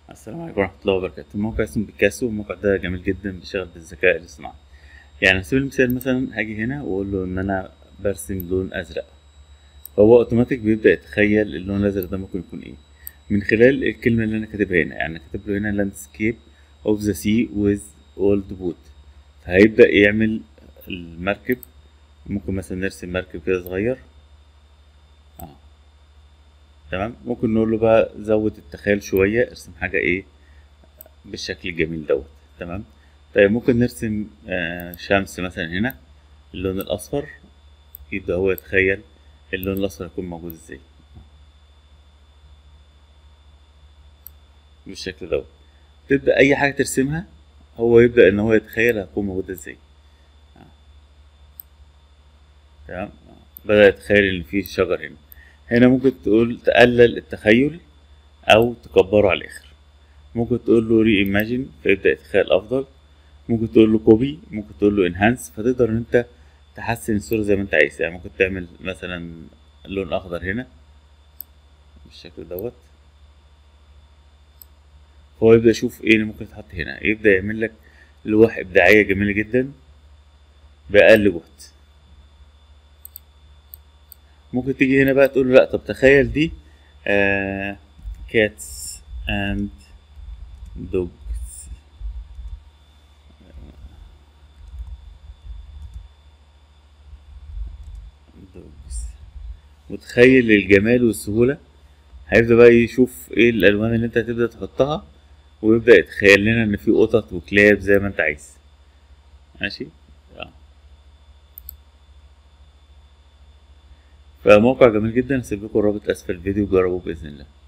السلام عليكم ورحمة الله وبركاته الموقع اسمه بيكاسو الموقع ده جميل جدا بيشتغل بالذكاء الاصطناعي يعني على سبيل المثال مثلا هاجي هنا واقول له ان انا برسم لون ازرق فهو اوتوماتيك بيبدأ يتخيل اللون الازرق ده ممكن يكون ايه من خلال الكلمة اللي انا كاتبها هنا يعني كاتب له هنا لاندسكيب اوف ذا سي ويز اولد بوت فهيبدأ يعمل المركب ممكن مثلا نرسم مركب كده صغير اه تمام ممكن نقول له بقى زود التخيل شوية ارسم حاجة ايه بالشكل الجميل دوت تمام طيب ممكن نرسم آه شمس مثلا هنا اللون الأصفر يبدأ هو يتخيل اللون الأصفر هيكون موجود ازاي بالشكل دوت تبدأ أي حاجة ترسمها هو يبدأ إن هو يتخيل هتكون موجودة ازاي آه. تمام آه. بدأ يتخيل إن في شجر هنا هنا ممكن تقول تقلل التخيل أو تكبره على الآخر ممكن تقول له ري ايماجين فيبدأ يتخيل أفضل ممكن تقول له كوبي ممكن تقول له انهانس فتقدر ان انت تحسن الصورة زي ما انت عايز يعني ممكن تعمل مثلا لون اخضر هنا بالشكل دوت فهو يبدأ يشوف ايه اللي ممكن يتحط هنا يبدأ يعمل لك لوح ابداعية جميلة جدا بأقل جهد ممكن تيجي هنا بقى تقول له لا طب تخيل دي آه cats and dogs dogs متخيل الجمال والسهولة هيبدأ بقى يشوف ايه الألوان اللي انت هتبدأ تحطها ويبدأ يتخيل لنا ان في قطط وكلاب زي ما انت عايز ماشي آه. فموقع جميل جدا هسيب لكم الرابط اسفل الفيديو جربوه بإذن الله